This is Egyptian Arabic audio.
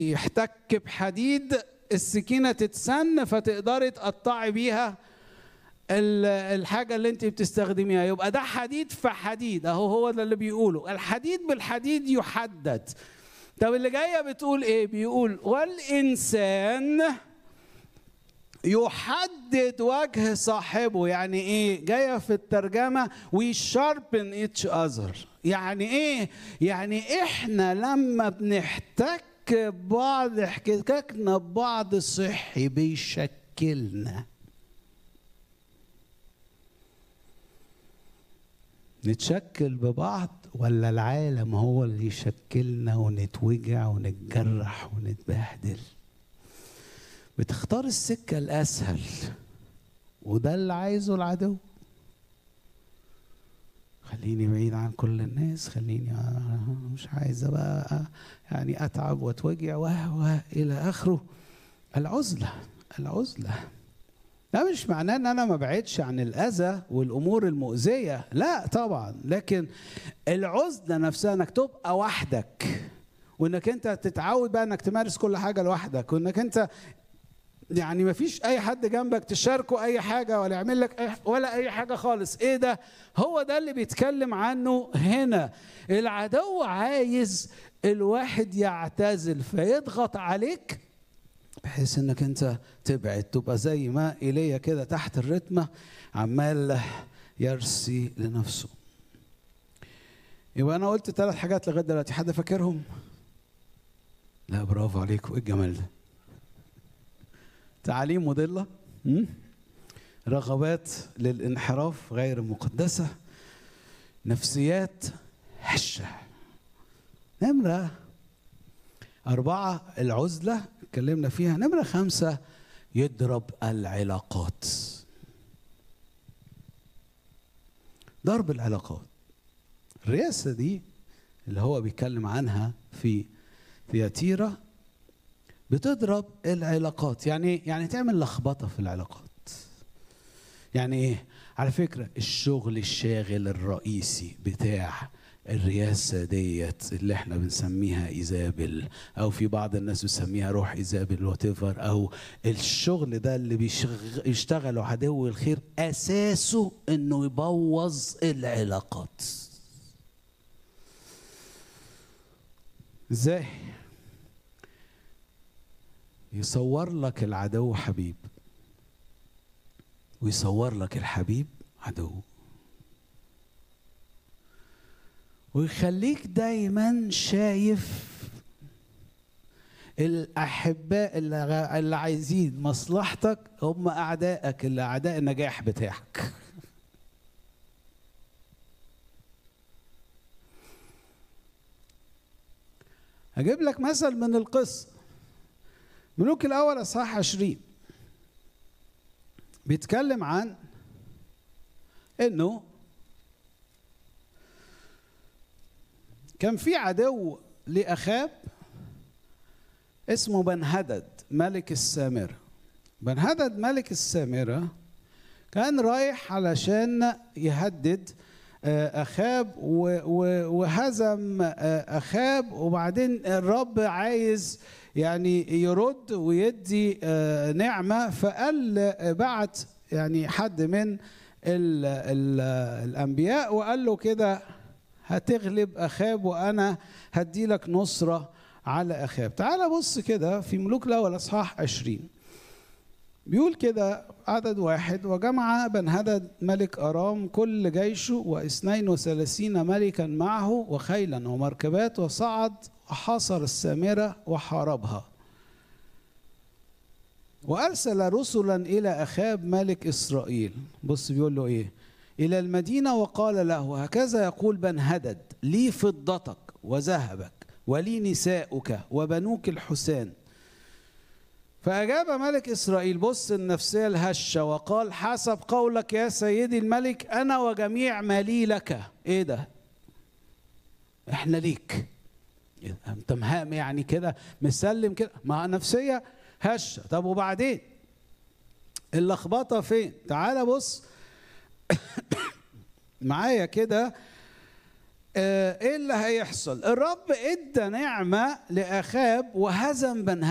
يحتك بحديد السكينه تتسن فتقدري تقطعي بيها ال- الحاجه اللي انت بتستخدميها يبقى ده حديد في حديد اهو هو ده اللي بيقوله الحديد بالحديد يحدد طب اللي جايه بتقول ايه بيقول والانسان يحدد وجه صاحبه يعني ايه جايه في الترجمه we sharpen each other يعني ايه يعني احنا لما بنحتك ببعض احتكاكنا ببعض صحي بيشكلنا نتشكل ببعض ولا العالم هو اللي يشكلنا ونتوجع ونتجرح ونتبهدل بتختار السكة الأسهل وده اللي عايزه العدو خليني بعيد عن كل الناس خليني مش عايزة بقى يعني أتعب وأتوجع وهو إلى آخره العزلة العزلة ده مش معناه ان انا ما بعدش عن الاذى والامور المؤذيه لا طبعا لكن العزله نفسها انك تبقى وحدك وانك انت تتعود بقى انك تمارس كل حاجه لوحدك وانك انت يعني ما فيش اي حد جنبك تشاركه اي حاجه ولا يعمل لك أي ولا اي حاجه خالص ايه ده هو ده اللي بيتكلم عنه هنا العدو عايز الواحد يعتزل فيضغط عليك بحيث انك انت تبعد تبقى زي ما ايليا كده تحت الرتمه عمال يرسي لنفسه يبقى انا قلت ثلاث حاجات لغايه دلوقتي حد فاكرهم لا برافو عليكم ايه الجمال ده تعاليم مضله م? رغبات للانحراف غير مقدسه نفسيات هشه نمره أربعة العزلة اتكلمنا فيها نمرة خمسة يضرب العلاقات ضرب العلاقات الرئاسة دي اللي هو بيتكلم عنها في ثياتيرا بتضرب العلاقات يعني يعني تعمل لخبطة في العلاقات يعني ايه على فكرة الشغل الشاغل الرئيسي بتاع الرياسة ديت اللي احنا بنسميها ايزابل او في بعض الناس بتسميها روح ايزابل واتيفر او الشغل ده اللي بيشتغلوا عدو الخير اساسه انه يبوظ العلاقات ازاي يصور لك العدو حبيب ويصور لك الحبيب عدو ويخليك دايما شايف الاحباء اللي, اللي عايزين مصلحتك هم اعدائك اللي اعداء النجاح بتاعك هجيب لك مثل من القصة ملوك الأول أصحاح عشرين بيتكلم عن إنه كان في عدو لأخاب اسمه بنهدد ملك السامرة بنهدد ملك السامرة كان رايح علشان يهدد أخاب وهزم أخاب وبعدين الرب عايز يعني يرد ويدي نعمة فقال بعت يعني حد من ال ال الأنبياء وقال له كده هتغلب أخاب وأنا هدي لك نصرة على أخاب تعال بص كده في ملوك الأول أصحاح عشرين بيقول كده عدد واحد وجمع بنهدد ملك أرام كل جيشه واثنين وثلاثين ملكا معه وخيلا ومركبات وصعد وحاصر السامرة وحاربها وأرسل رسلا إلى أخاب ملك إسرائيل بص بيقول له إيه إلى المدينة وقال له هكذا يقول بنهدد لي فضتك وذهبك ولي نساؤك وبنوك الحسان فأجاب ملك إسرائيل بص النفسية الهشة وقال حسب قولك يا سيدي الملك أنا وجميع مالي لك إيه ده إحنا ليك أنت مهام يعني كده مسلم كده مع نفسية هشة طب وبعدين اللخبطة فين تعال بص معايا كده آه، ايه اللي هيحصل الرب ادى نعمه لاخاب وهزم بن